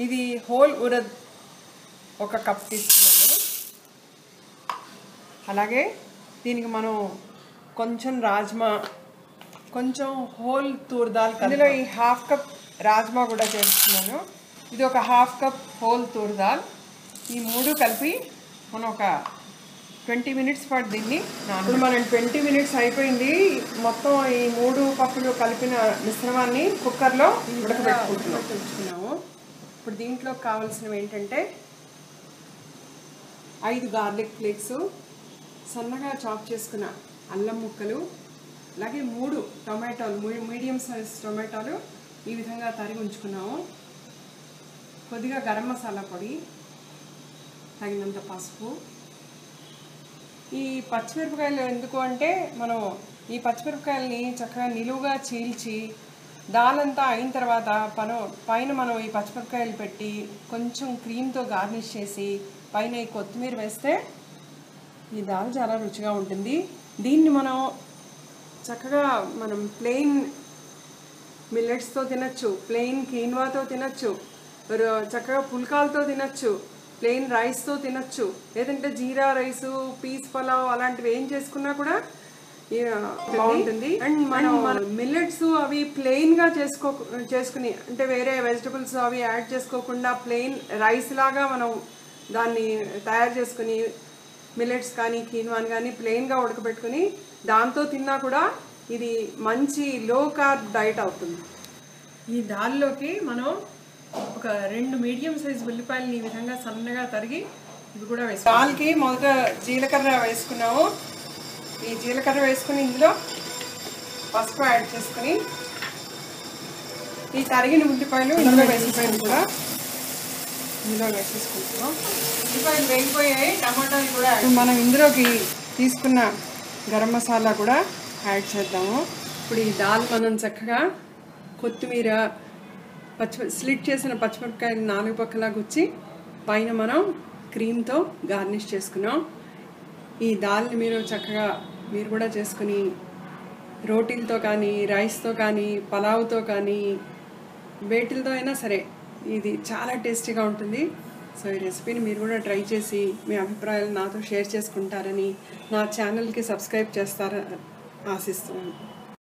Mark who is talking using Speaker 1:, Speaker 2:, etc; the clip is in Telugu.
Speaker 1: ఇది హోల్ ఉరద్ ఒక కప్ తీసుకున్నాను అలాగే దీనికి మనం కొంచెం రాజ్మా కొంచెం హోల్ తూర్ దాల్ ఇందులో ఈ హాఫ్ కప్ రాజ్మా కూడా చేస్తున్నాను ఇది ఒక half cup whole toor dal ఈ మూడు కలిపి మనం ఒక ట్వంటీ మినిట్స్ పాటు దీన్ని ఇప్పుడు మనం ట్వంటీ మినిట్స్ అయిపోయింది మొత్తం ఈ మూడు పప్పులు కలిపిన మిశ్రమాన్ని కుక్కర్లో ఉడకబెట్టుకుంటున్నాం ఉంచుకున్నాము ఇప్పుడు దీంట్లో కావాల్సినవి ఏంటంటే ఐదు గార్లిక్ ఫ్లేక్స్ సన్నగా చాప్ చేసుకున్న అల్లం ముక్కలు అలాగే మూడు టొమాటోలు మీ- మీడియం సైజ్ టొమాటోలు ఈ విధంగా తరిగి ఉంచుకున్నాము కొద్దిగా గరం మసాలా పొడి తగినంత పసుపు ఈ పచ్చిమిరపకాయలు ఎందుకు అంటే మనం ఈ పచ్చిమిరపకాయలని చక్కగా నిలువుగా చీల్చి దాలంతా అయిన తర్వాత పను పైన మనం ఈ పచ్చిమిరపకాయలు పెట్టి కొంచెం క్రీమ్తో గార్నిష్ చేసి పైన ఈ కొత్తిమీర వేస్తే ఈ దాల్ చాలా రుచిగా ఉంటుంది దీన్ని మనం చక్కగా మనం ప్లెయిన్ మిల్లెట్స్తో తినచ్చు ప్లెయిన్ కీన్వాతో తినచ్చు ర- చక్కగా పుల్కాలతో తినచ్చు ప్లెయిన్ రైస్తో తినచ్చు లేదంటే జీరా రైస్ పీస్ పలావ్ అలాంటివి ఏం చేసుకున్నా కూడా ఈ, బాగుంటుంది అండ్ మనం మిల్లెట్స్ అవి ప్లెయిన్ గా చేసుకో చేసుకుని అంటే వేరే వెజిటబుల్స్ అవి యాడ్ చేసుకోకుండా ప్లెయిన్ రైస్ లాగా మనం దాన్ని తయారు చేసుకుని మిల్లెట్స్ కానీ కీన్వాన్ కానీ ప్లెయిన్గా ఉడకబెట్టుకుని దాంతో తిన్నా కూడా ఇది మంచి లో కార్బ్ డైట్ అవుతుంది ఈ దాల్లోకి మనం ఒక రెండు మీడియం సైజ్ ఉల్లిపాయలని ఈ విధంగా సన్నగా తరిగి ఇవి కూడా వేసి దాల్కి మొదట జీలకర్ర వేసుకున్నాము ఈ జీలకర్ర వేసుకుని ఇందులో పసుపు యాడ్ చేసుకుని ఈ తరిగిన ఉల్లిపాయలు ఇందులో వేసిపోయిన కూడా ఇందులో వేసేసుకుంటున్నాం ఉల్లిపాయలు వేగిపోయాయి టమాటాలు కూడా ఇప్పుడు మనం ఇందులోకి తీసుకున్న గరం మసాలా కూడా యాడ్ చేద్దాము ఇప్పుడు ఈ దాల్ మనం చక్కగా కొత్తిమీర పచ్చి స్లిట్ చేసిన పచ్చిమిరపకాయలు నాలుగు పక్కలా గుచ్చి పైన మనం క్రీమ్తో గార్నిష్ చేసుకున్నాం ఈ దాల్ని మీరు చక్కగా మీరు కూడా చేసుకుని రోటీలతో కానీ రైస్తో కానీ పలావ్తో కానీ వేటిలతో అయినా సరే ఇది చాలా టేస్టీగా ఉంటుంది సో ఈ రెసిపీని మీరు కూడా ట్రై చేసి మీ అభిప్రాయాలు నాతో షేర్ చేసుకుంటారని నా ఛానల్కి సబ్స్క్రైబ్ చేస్తారని ఆశిస్తున్నాను